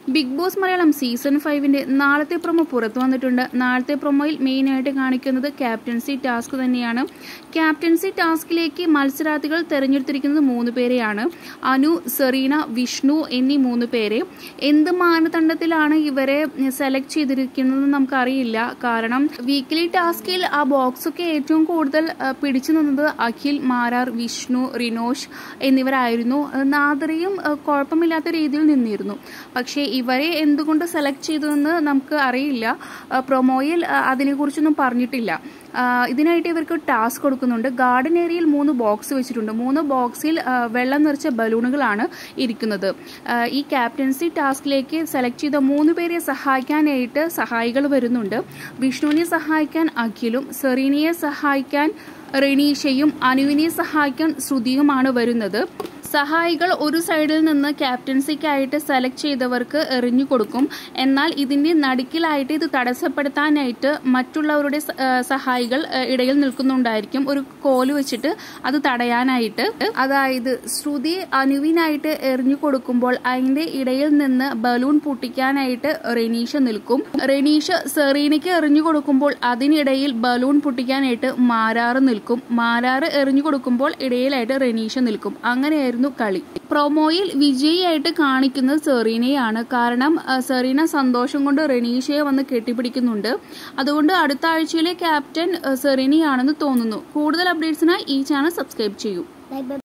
Big Boss Malayalam season ഫൈവിന്റെ നാളത്തെ promo പുറത്തു വന്നിട്ടുണ്ട് നാളത്തെ പ്രൊമോയിൽ മെയിനായിട്ട് കാണിക്കുന്നത് ക്യാപ്റ്റൻസി ടാസ്ക് തന്നെയാണ് ക്യാപ്റ്റൻസി ടാസ്കിലേക്ക് മത്സരാർത്ഥികൾ തെരഞ്ഞെടുത്തിരിക്കുന്നത് മൂന്ന് പേരെയാണ് അനു സെറീന വിഷ്ണു എന്നീ മൂന്ന് പേരെ എന്ത് മാനദണ്ഡത്തിലാണ് ഇവരെ സെലക്ട് ചെയ്തിരിക്കുന്നത് നമുക്കറിയില്ല കാരണം വീക്കിലി ടാസ്കിൽ ആ ബോക്സ് ഒക്കെ ഏറ്റവും കൂടുതൽ ആ, പിടിച്ചു നിന്നത് അഖിൽ മാരാർ വിഷ്ണു റിനോഷ് എന്നിവരായിരുന്നു നാദറിയും ആ, കുഴപ്പമില്ലാത്ത രീതിയിൽ നിന്നിരുന്നു പക്ഷേ ഇവരെ എന്തുകൊണ്ട് സെലക്ട് ചെയ്തതെന്ന് നമുക്ക് അറിയില്ല ആ, പ്രൊമോയിൽ ആ, അതിനെക്കുറിച്ചൊന്നും പറഞ്ഞിട്ടില്ല ആ, ഇതിനായിട്ട് ഇവർക്ക് ടാസ്ക് കൊടുക്കുന്നുണ്ട് ഗാർഡൻ ഏരിയയിൽ മൂന്ന് ബോക്സ് വെച്ചിട്ടുണ്ട് മൂന്ന് ബോക്സിൽ ആ, വെള്ളം നിറച്ച ബലൂണുകളാണ് ഇരിക്കുന്നത് ആ, ഈ ക്യാപ്റ്റൻസി ടാസ്കിലേക്ക് സെലക്ട് ചെയ്ത മൂന്ന് പേരെ സഹായിക്കാനായിട്ട് സഹായികൾ വരുന്നുണ്ട് വിഷ്ണുവിനെ സഹായിക്കാൻ അഖിലും സെറീനയെ സഹായിക്കാൻ റെനീഷയും അനുവിനെ സഹായിക്കാൻ ശ്രുതിയുമാണ് വരുന്നത് സഹായികൾ ഒരു സൈഡിൽ നിന്ന് ക്യാപ്റ്റൻസിക്കായിട്ട് സെലക്ട് ചെയ്തവർക്ക് എറിഞ്ഞു കൊടുക്കും എന്നാൽ ഇതിന്റെ നടുക്കിലായിട്ട് ഇത് തടസ്സപ്പെടുത്താനായിട്ട് മറ്റുള്ളവരുടെ സ- ആ, സഹായികൾ ആ, ഇടയിൽ നിൽക്കുന്നുണ്ടായിരിക്കും ഒരു കോല് വെച്ചിട്ട് അത് തടയാനായിട്ട് അതായത് ശ്രുതി അനുവിനായിട്ട് എറിഞ്ഞു കൊടുക്കുമ്പോൾ അതിന്റെ ഇടയിൽ നിന്ന് ബലൂൺ പൊട്ടിക്കാനായിട്ട് റെനീഷ നിൽക്കും റെനീഷ സെറീനയ്ക്ക് എറിഞ്ഞു കൊടുക്കുമ്പോൾ അതിനിടയിൽ ബലൂൺ പൊട്ടിക്കാനായിട്ട് മാരാറ് നിൽക്കും മാരാറ് എറിഞ്ഞു കൊടുക്കുമ്പോൾ ഇടയിലായിട്ട് റെനീഷ നിൽക്കും അങ്ങനെയായിരുന്നു കളി പ്രൊമോയിൽ വിജയിയായിട്ട് കാണിക്കുന്നത് സെറീനയാണ് കാരണം ആ, സെറീന സന്തോഷം കൊണ്ട് റെനീഷയെ വന്ന് കെട്ടിപ്പിടിക്കുന്നുണ്ട് അതുകൊണ്ട് അടുത്ത ആഴ്ചയിലെ ക്യാപ്റ്റൻ ആ, സെറീനയാണെന്ന് തോന്നുന്നു കൂടുതൽ അപ്ഡേറ്റ്സിനായി ഈ ചാനൽ സബ്സ്ക്രൈബ് ചെയ്യൂ Bye bye.